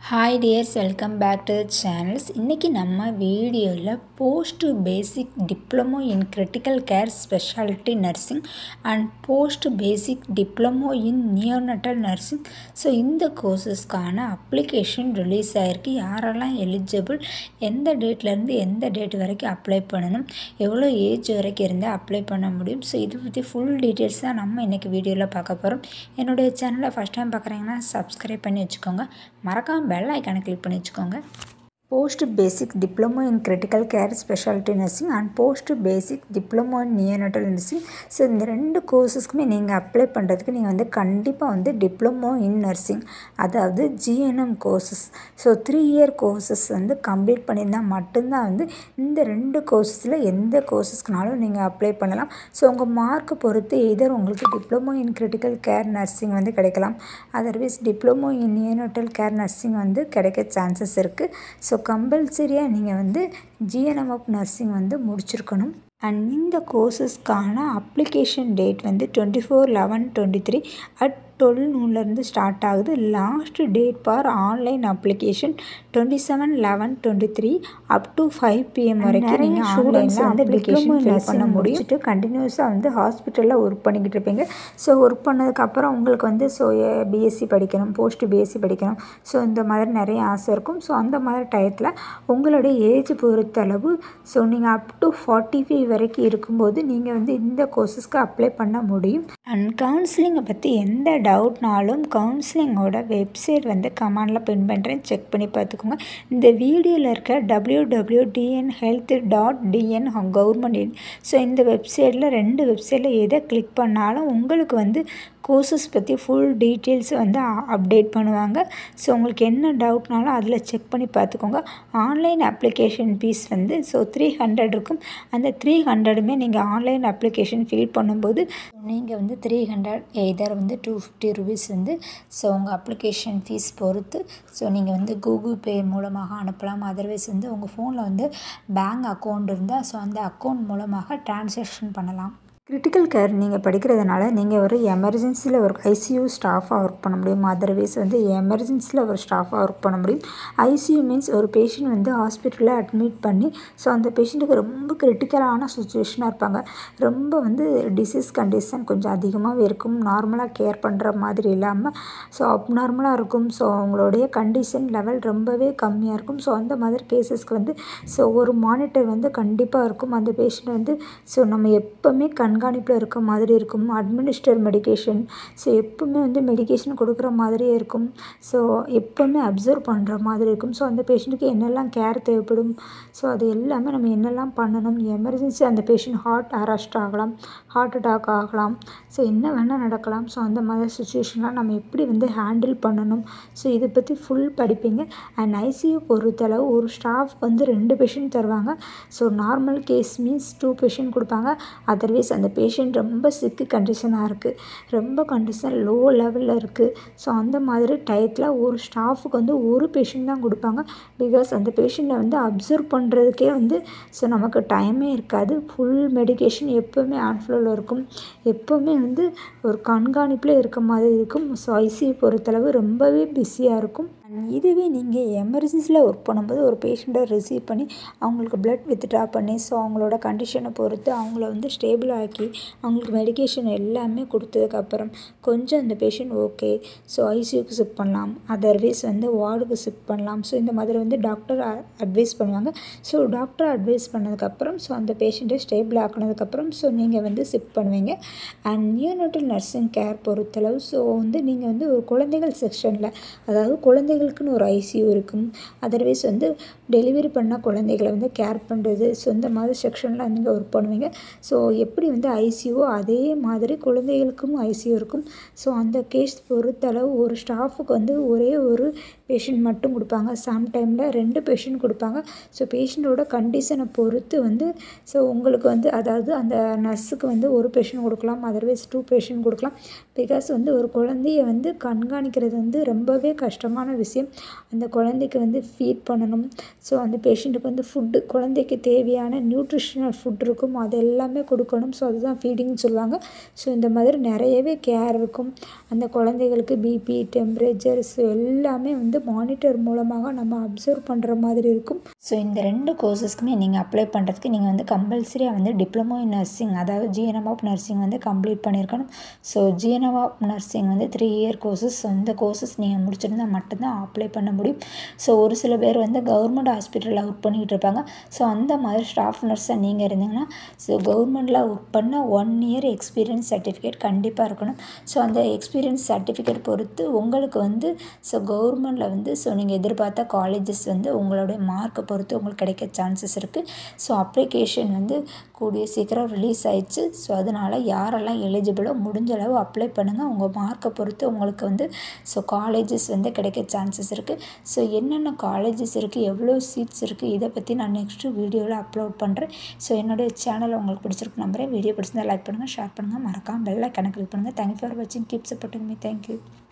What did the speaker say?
hi dears welcome back to channels இன்றைக்கி நம்ம வீடியோவில் post basic diploma in critical care speciality nursing and post basic diploma in neonatal nursing so இந்த கோர்சஸ்க்கான application release ஆகிருக்கு யாரெல்லாம் eligible எந்த டேட்லேருந்து எந்த டேட் வரைக்கும் அப்ளை பண்ணணும் எவ்வளோ ஏஜ் வரைக்கும் இருந்தால் அப்ளை பண்ண முடியும் ஸோ இதை பற்றி ஃபுல் டீட்டெயில்ஸ் தான் நம்ம இன்றைக்கி வீடியோவில் பார்க்க போகிறோம் என்னுடைய சேனலை ஃபஸ்ட் டைம் பார்க்குறீங்கன்னா சப்ஸ்கிரைப் பண்ணி வச்சுக்கோங்க மறக்காமல் பெல் ஐக்கானை கிளிக் பண்ணி வச்சுக்கோங்க post basic diploma in critical care speciality nursing and post basic diploma in neonatal nursing so இந்த ரெண்டு கோர்சஸ்க்குமே நீங்கள் அப்ளை பண்ணுறதுக்கு நீங்கள் வந்து கண்டிப்பாக வந்து டிப்ளமோ இன் நர்சிங் அதாவது GNM courses so three year courses வந்து கம்ப்ளீட் பண்ணியிருந்தால் மட்டும்தான் வந்து இந்த ரெண்டு கோர்சஸில் எந்த கோர்சஸ்க்குனாலும் நீங்கள் அப்ளை பண்ணலாம் ஸோ உங்கள் மார்க்கு பொறுத்து எதர் உங்களுக்கு diploma in critical care nursing வந்து கிடைக்கலாம் otherwise diploma in neonatal care nursing வந்து கிடைக்க சான்சஸ் இருக்குது ஸோ கம்பல்சரியாக நீங்கள் வந்து ஜிஎன்எம் ஆஃப் நர்சிங் வந்து முடிச்சிருக்கணும் அண்ட் இந்த கோர்சஸ்க்கான அப்ளிகேஷன் டேட் வந்து twenty four eleven twenty three at twelve நூன்லேருந்து ஸ்டார்ட் ஆகுது last date for online application twenty seven eleven twenty three up to five PM வரைக்கும் நீங்கள் ஆன்லைனில் வந்து அப்ளிகேஷன் ஃபில் பண்ண முடிச்சுட்டு கண்டினியூஸாக வந்து ஹாஸ்பிட்டலில் ஒர்க் பண்ணிக்கிட்டு இருப்பீங்க ஸோ ஒர்க் பண்ணதுக்கப்புறம் உங்களுக்கு வந்து ஸோ பிஎஸ்சி படிக்கணும் போஸ்ட் பிஎஸ்சி படிக்கணும் ஸோ இந்த மாதிரி நிறைய ஆசை இருக்கும் ஸோ அந்த மாதிரி டயத்தில் உங்களுடைய ஏஜ் பொறுத்தளவு ஸோ நீங்கள் அப் டு ஃபார்ட்டி ஃபைவ் வரைக்கும் இருக்கும்போது நீங்கள் வந்து இந்த கோர்சஸ்க்கு அப்ளை பண்ண முடியும் அண்ட் கவுன்சிலிங்கை பற்றி எந்த டவுட்னாலும் கவுன்சிலிங்கோட வெப்சைட் வந்து கமெண்டில் பின் பண்ணுறேன் செக் பண்ணி பார்த்துக்கோங்க இந்த வீடியோவில் இருக்க W W TN health dot TN government so இந்த வெப்சைட்டில் ரெண்டு வெப்சைட்டில் எதை கிளிக் பண்ணாலும் உங்களுக்கு வந்து கோர்சஸ் பற்றி ஃபுல் டீட்டெயில்ஸ் வந்து அப்டேட் பண்ணுவாங்க ஸோ உங்களுக்கு என்ன டவுட்னாலும் அதில் செக் பண்ணி பார்த்துக்கோங்க ஆன்லைன் அப்ளிகேஷன் ஃபீஸ் வந்து ஸோ த்ரீ ஹண்ட்ரட் இருக்கும் அந்த த்ரீ ஹண்ட்ரடுமே நீங்கள் ஆன்லைன் அப்ளிகேஷன் ஃபில் பண்ணும்போது நீங்கள் வந்து த்ரீ ஹண்ட்ரட் எய்தர் வந்து டூ ஃபிஃப்டி ருபீஸ் வந்து ஸோ உங்கள் அப்ளிகேஷன் ஃபீஸ் பொறுத்து ஸோ நீங்கள் வந்து கூகுள் பே மூலமாக அனுப்பலாம் அதர்வைஸ் வந்து உங்கள் ஃபோனில் வந்து பேங்க் அக்கௌண்ட் இருந்தால் ஸோ அந்த அக்கௌண்ட் மூலமாக டிரான்சாக்ஷன் பண்ணலாம் கிரிட்டிக்கல் கேர் நீங்கள் படிக்கிறதுனால நீங்கள் ஒரு எமர்ஜென்சியில் ஒரு ஐசியூ ஸ்டாஃபாக ஒர்க் பண்ண முடியும் அதர்வைஸ் வந்து எமர்ஜென்சியில் ஒரு ஸ்டாஃபாக ஒர்க் பண்ண முடியும் ஐசியூ மீன்ஸ் ஒரு பேஷண்ட் வந்து ஹாஸ்பிட்டலில் அட்மிட் பண்ணி ஸோ அந்த பேஷண்ட்டுக்கு ரொம்ப கிரிட்டிக்கலான சுச்சுவேஷனாக இருப்பாங்க ரொம்ப வந்து டிசீஸ் கண்டிஷன் கொஞ்சம் அதிகமாகவே இருக்கும் நார்மலாக கேர் பண்ணுற மாதிரி இல்லாமல் ஸோ அப்நார்மலாக இருக்கும் ஸோ அவங்களுடைய கண்டிஷன் லெவல் ரொம்பவே கம்மியாக இருக்கும் ஸோ அந்த மாதிரி கேசஸ்க்கு வந்து ஸோ ஒரு மானிட்டர் வந்து கண்டிப்பாக இருக்கும் அந்த பேஷண்ட் வந்து ஸோ நம்ம எப்போவுமே கண் கண்காணிப்பில் இருக்க மாதிரி இருக்கும் அட்மினிஸ்டர் மெடிக்கேஷன் ஸோ எப்பவுமே வந்து மெடிக்கேஷன் கொடுக்குற மாதிரியே இருக்கும் ஸோ எப்போவுமே அப்சர்வ் பண்ணுற மாதிரி இருக்கும் ஸோ அந்த பேஷண்ட்டுக்கு என்னெல்லாம் கேர் தேவைப்படும் ஸோ அது எல்லாமே நம்ம என்னெல்லாம் பண்ணணும் எமர்ஜென்சி அந்த பேஷண்ட் ஹார்ட் அரெஸ்ட் ஆகலாம் ஹார்ட் அட்டாக் ஆகலாம் ஸோ என்ன வேணால் நடக்கலாம் ஸோ அந்த மாதிரி சுச்சுவேஷன்லாம் நம்ம எப்படி வந்து ஹேண்டில் பண்ணணும் ஸோ இதை பற்றி ஃபுல் படிப்பீங்க அண்ட் ஐசியூ பொறுத்தளவு ஒரு ஸ்டாஃப் வந்து ரெண்டு பேஷண்ட் தருவாங்க so normal case means two patient கொடுப்பாங்க அதர்வைஸ் அந்த பேஷண்ட் ரொம்ப சிக்கு கண்டிஷனாக இருக்குது ரொம்ப கண்டிஷன் லோ லெவலில் இருக்குது ஸோ அந்த மாதிரி டயத்தில் ஒரு ஸ்டாஃபுக்கு வந்து ஒரு பேஷண்ட் தான் கொடுப்பாங்க பிகாஸ் அந்த பேஷண்ட்டை வந்து அப்சர்வ் பண்ணுறதுக்கே வந்து ஸோ நமக்கு டைமே இருக்காது ஃபுல் மெடிக்கேஷன் எப்போவுமே ஆன்ஃப்ளோவில் இருக்கும் எப்போவுமே வந்து ஒரு கண்காணிப்பில் இருக்க மாதிரி இருக்கும் ஸோ ஐசியூ பொறுத்தளவு ரொம்பவே பிஸியாக இருக்கும் இதுவே நீங்கள் எமர்ஜென்சியில் ஒர்க் பண்ணும்போது ஒரு பேஷண்ட்டை ரிசீவ் பண்ணி அவங்களுக்கு பிளட் வித்ட்ரா பண்ணி ஸோ அவங்களோட கண்டிஷனை பொறுத்து அவங்கள வந்து ஸ்டேபிள் ஆக்கி அவங்களுக்கு மெடிக்கேஷன் எல்லாமே கொடுத்ததுக்கப்புறம் கொஞ்சம் அந்த பேஷண்ட் ஓகே ஸோ ஐசியூக்கு ஷிஃப்ட் பண்ணலாம் அதர்வைஸ் வந்து வார்டுக்கு ஷிஃப்ட் பண்ணலாம் ஸோ இந்த மாதிரி வந்து டாக்டர் அட்வைஸ் பண்ணுவாங்க ஸோ டாக்டர் அட்வைஸ் பண்ணதுக்கப்புறம் ஸோ அந்த பேஷண்ட்டை ஸ்டேபிள் ஆக்கினதுக்கப்புறம் ஸோ நீங்கள் வந்து ஷிஃப்ட் பண்ணுவீங்க அண்ட் நியூனட்டல் நர்சிங் கேர் பொறுத்தளவு ஸோ வந்து நீங்கள் வந்து ஒரு குழந்தைகள் செக்ஷனில் அதாவது குழந்தை குழந்தைகளுக்குன்னு ஒரு ஐசியூ இருக்கும் அதர்வைஸ் வந்து டெலிவரி பண்ண குழந்தைகளை வந்து கேர் பண்ணுறது ஸோ இந்த மாதிரி செக்ஷனில் நீங்கள் ஒர்க் பண்ணுவீங்க ஸோ எப்படி வந்து ஐசியூவோ அதே மாதிரி குழந்தைகளுக்கும் ஐசியூ இருக்கும் ஸோ அந்த கேஸ் பொறுத்தளவு ஒரு ஸ்டாஃபுக்கு வந்து ஒரே ஒரு பேஷண்ட் மட்டும் கொடுப்பாங்க சம் டைமில் ரெண்டு பேஷண்ட் கொடுப்பாங்க ஸோ பேஷண்ட்டோட கண்டிஷனை பொறுத்து வந்து ஸோ உங்களுக்கு வந்து அதாவது அந்த நர்ஸுக்கு வந்து ஒரு பேஷண்ட் கொடுக்கலாம் அதர்வைஸ் டூ பேஷண்ட் கொடுக்கலாம் பிகாஸ் வந்து ஒரு குழந்தைய வந்து கண்காணிக்கிறது வந்து ரொம்பவே கஷ்டமான விஷயம் அந்த குழந்தைக்கு வந்து ஃபீட் பண்ணணும் ஸோ அந்த பேஷண்ட்டுக்கு வந்து ஃபுட்டு குழந்தைக்கு தேவையான நியூட்ரிஷனல் ஃபுட் இருக்கும் அது எல்லாமே கொடுக்கணும் ஸோ அதுதான் ஃபீடிங்னு சொல்லுவாங்க ஸோ இந்த மாதிரி நிறையவே கேர் இருக்கும் அந்த குழந்தைகளுக்கு பிபி டெம்பரேச்சர் ஸோ எல்லாமே வந்து வந்து மானிட்டர் மூலமாக நம்ம அப்சர்வ் பண்ணுற மாதிரி இருக்கும் ஸோ இந்த ரெண்டு கோர்சஸ்க்குமே நீங்கள் அப்ளை பண்ணுறதுக்கு நீங்கள் வந்து கம்பல்சரியாக வந்து டிப்ளமோ இன் நர்சிங் அதாவது ஜிஎன்எம் ஆஃப் நர்சிங் வந்து கம்ப்ளீட் பண்ணியிருக்கணும் ஸோ ஜிஎன்எம் ஆஃப் நர்சிங் வந்து த்ரீ இயர் கோர்சஸ் ஸோ இந்த கோர்சஸ் நீங்கள் முடிச்சிருந்தால் மட்டும்தான் அப்ளை பண்ண முடியும் ஸோ ஒரு சில பேர் வந்து கவர்மெண்ட் ஹாஸ்பிட்டலில் ஒர்க் பண்ணிக்கிட்டு இருப்பாங்க ஸோ அந்த மாதிரி ஸ்டாஃப் நர்ஸாக நீங்கள் இருந்தீங்கன்னா ஸோ கவர்மெண்ட்டில் ஒர்க் பண்ண ஒன் இயர் எக்ஸ்பீரியன்ஸ் சர்டிஃபிகேட் கண்டிப்பாக இருக்கணும் ஸோ அந்த எக்ஸ்பீரியன்ஸ் சர்டிஃபிகேட் பொறுத்து உங்களுக்கு வந்து ஸோ கவர்மெண்ட்டில் வந்து ஸோ நீங்கள் எதிர்பார்த்த காலேஜஸ் வந்து உங்களுடைய மார்க்கை பொறுத்து உங்களுக்கு கிடைக்க சான்சஸ் இருக்குது ஸோ அப்ளிகேஷன் வந்து கூடிய சீக்கிரம் ரிலீஸ் ஆயிடுச்சு ஸோ அதனால் யாரெல்லாம் எலிஜிபிளோ முடிஞ்ச அளவு அப்ளை பண்ணுங்கள் உங்கள் மார்க்கை பொறுத்து உங்களுக்கு வந்து ஸோ காலேஜஸ் வந்து கிடைக்க சான்சஸ் இருக்குது ஸோ என்னென்ன காலேஜஸ் இருக்குது எவ்வளோ சீட்ஸ் இருக்குது இதை பற்றி நான் நெக்ஸ்ட்டு வீடியோவில் அப்லோட் பண்ணுறேன் ஸோ என்னுடைய சேனல் உங்களுக்கு பிடிச்சிருக்கு நம்புறேன் வீடியோ பிடிச்சிருந்தா லைக் பண்ணுங்கள் ஷேர் பண்ணுங்கள் மறக்காமல் பெல்லை கணக்கு கிளிக் பண்ணுங்கள் தேங்க்யூ ஃபார் வாட்சிங் கீப் சப்போர்ட்டிங் மீ தேங்க்யூ